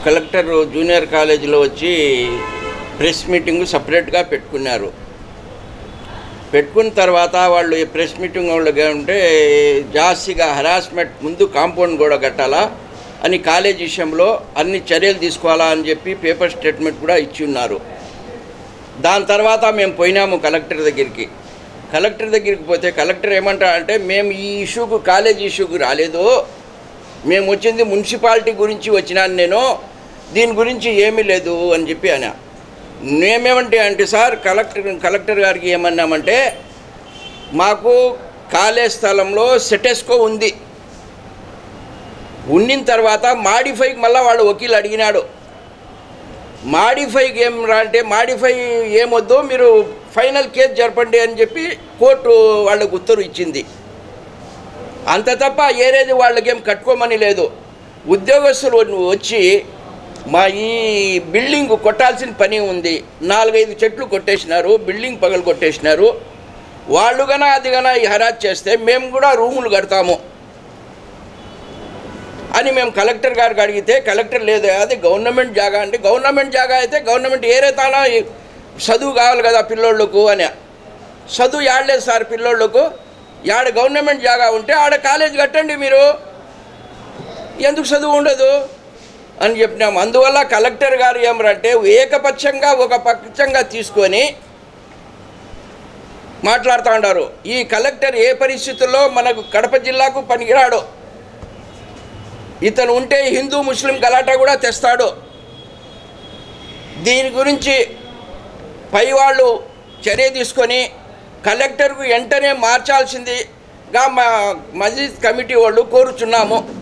collector junior కాలేజీలో వచ్చి press meeting సపరేట్గా పెట్టుకున్నారు పెట్టుకున్న తర్వాత వాళ్ళు ఈ ప్రెస్ మీటింగ్ వాళ్ళకి ఉంటే జాస్తిగా హరాస్మెంట్ ముందు కాంపౌండ్ కూడా కట్టాలా అని కాలేజ్ విషయంలో అన్ని చర్యలు తీసుకోవాలా అని చెప్పి పేపర్ స్టేట్మెంట్ కూడా ఇచ్చి ఉన్నారు దాని తర్వాత మేము పోయినాము కలెక్టర్ దగ్గరికి కలెక్టర్ దగ్గరికి పోతే కలెక్టర్ ఏమంటా అంటే మేము ఈ ఇష్యూకు కాలేజ్ ఇష్యూకు రాలేదు మేము వచ్చింది మున్సిపాలిటీ గురించి వచ్చినాను నేను దీని గురించి ఏమీ లేదు అని చెప్పి అనా మేమేమంటే అంటే సార్ కలెక్టర్ కలెక్టర్ గారికి ఏమన్నామంటే మాకు కాలేజ్ స్థలంలో సెటెస్కో ఉంది ఉండిన తర్వాత మాడిఫైకి మళ్ళీ వాడు వకీలు అడిగినాడు మాడిఫైకి ఏం రా అంటే మాడిఫై ఏమొద్దు మీరు ఫైనల్ కేసు జరపండి అని చెప్పి కోర్టు వాళ్ళకు ఉత్తర్వు ఇచ్చింది అంత తప్ప ఏరేది వాళ్ళకేం కట్టుకోమని లేదు ఉద్యోగస్తులు వచ్చి మా ఈ బిల్డింగ్ కొట్టాల్సిన పని ఉంది నాలుగైదు చెట్లు కొట్టేసినారు బిల్డింగ్ పగలు కొట్టేసినారు వాళ్ళు గన అది గన ఈ హరాజ్ చేస్తే మేము కూడా రూములు కడతాము అని మేము కలెక్టర్ గారికి అడిగితే కలెక్టర్ లేదు అది గవర్నమెంట్ జాగా అంటే గవర్నమెంట్ జాగా అయితే గవర్నమెంట్ ఏరే తానా చదువు కావాలి కదా పిల్లోళ్ళకు అని చదువు యాడలేదు సార్ పిల్లోళ్ళకు యాడ గవర్నమెంట్ జాగా ఉంటే ఆడ కాలేజ్ కట్టండి మీరు ఎందుకు చదువు ఉండదు అని చెప్పినాము అందువల్ల కలెక్టర్ గారు ఏమరంటే ఏకపక్షంగా ఒక పక్షంగా తీసుకొని మాట్లాడుతూ ఉన్నారు ఈ కలెక్టర్ ఏ పరిస్థితుల్లో మనకు కడప జిల్లాకు పనికిరాడు ఇతను ఉంటే హిందూ ముస్లిం గలాటా కూడా తెస్తాడు దీని గురించి పై వాళ్ళు చర్య తీసుకొని కలెక్టర్కు వెంటనే మార్చాల్సిందిగా మా మస్జిద్ కమిటీ వాళ్ళు కోరుచున్నాము